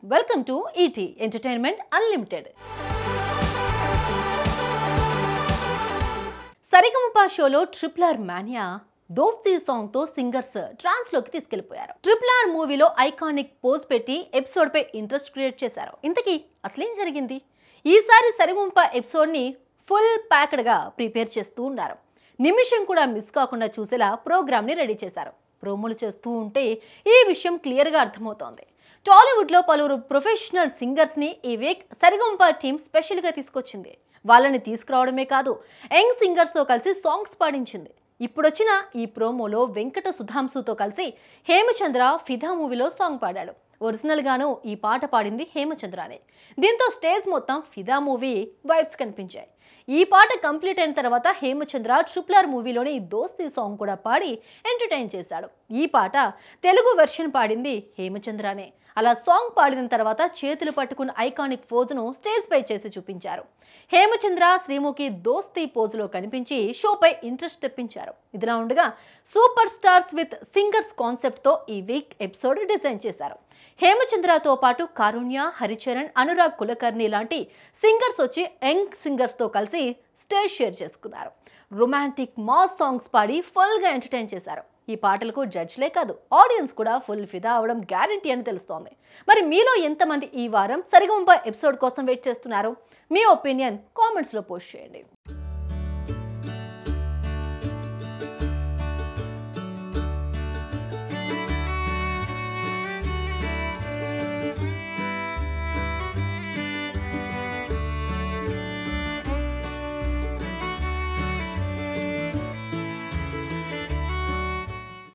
welcome to ET entertainment unlimited Sarigamapa షోలో triple R mania Dosti song తో singers trance లోకి తీసుకెళ్లిపోయారు ట్రిపుల్ ఆర్ మూవీలో ఐకానిక్ పోజ్ పెట్టి ఎపిసోడ్ పై ఇంట్రెస్ట్ క్రియేట్ చేశారు ఇంతకీ అసలేం జరిగింది ఈసారి సరిగమప ఎపిసోడ్ ని ఫుల్ ప్యాక్డ్ గా ప్రిపేర్ చేస్తూ ఉన్నారు నిమిషం కూడా మిస్ కాకుండా చూసేలా ప్రోగ్రామ్ ని రెడీ చేశారు ప్రోమోలు చేస్తూ ఉంటే ఈ విషయం క్లియర్గా అర్థమవుతోంది టాలీవుడ్లో పలువురు ప్రొఫెషనల్ సింగర్స్ని ఈ వీక్ సరిగంప టీం స్పెషల్గా తీసుకొచ్చింది వాళ్ళని తీసుకురావడమే కాదు యంగ్ సింగర్స్తో కలిసి సాంగ్స్ పాడించింది ఇప్పుడొచ్చిన ఈ ప్రోమోలో వెంకట సుధాంశుతో కలిసి హేమచంద్ర ఫిదా మూవీలో సాంగ్ పాడాడు ఒరిజినల్గాను ఈ పాట పాడింది హేమచంద్రానే దీంతో స్టేజ్ మొత్తం ఫిదా మూవీ వైబ్స్ కనిపించాయి ఈ పాట కంప్లీట్ అయిన తర్వాత హేమచంద్ర ట్రిపుల్ ఆర్ మూవీలోని దోస్తీ సాంగ్ కూడా పాడి ఎంటర్టైన్ చేశాడు ఈ పాట తెలుగు వెర్షన్ పాడింది హేమచంద్రనే అలా సాంగ్ పాడిన తర్వాత చేతులు పట్టుకున్న ఐకానిక్ పోజును స్టేజ్ పై చేసి చూపించారు హేమచంద్ర శ్రీముఖి దోస్తీ పోజులో కనిపించి షోపై ఇంట్రెస్ట్ తెప్పించారు ఇదిలా ఉండగా సూపర్ స్టార్స్ విత్ సింగర్స్ కాన్సెప్ట్తో ఈ వీక్ ఎపిసోడ్ డిజైన్ చేశారు హేమచంద్రతో పాటు కారుణ్య హరిచరణ్ అనురాగ్ కులకర్ణి లాంటి సింగర్స్ వచ్చి యంగ్ సింగర్స్తో కలిసి స్టేజ్ షేర్ చేసుకున్నారు రొమాంటిక్ మాస్ సాంగ్స్ పాడి ఫుల్గా ఎంటర్టైన్ చేశారు ఈ పాటలకు జడ్జ్లే కాదు ఆడియన్స్ కూడా ఫుల్ ఫిదా అవడం గ్యారంటీ అని తెలుస్తోంది మరి మీలో ఎంతమంది ఈ వారం సరిగంప ఎపిసోడ్ కోసం వెయిట్ చేస్తున్నారు మీ ఒపీనియన్ కామెంట్స్లో పోస్ట్ చేయండి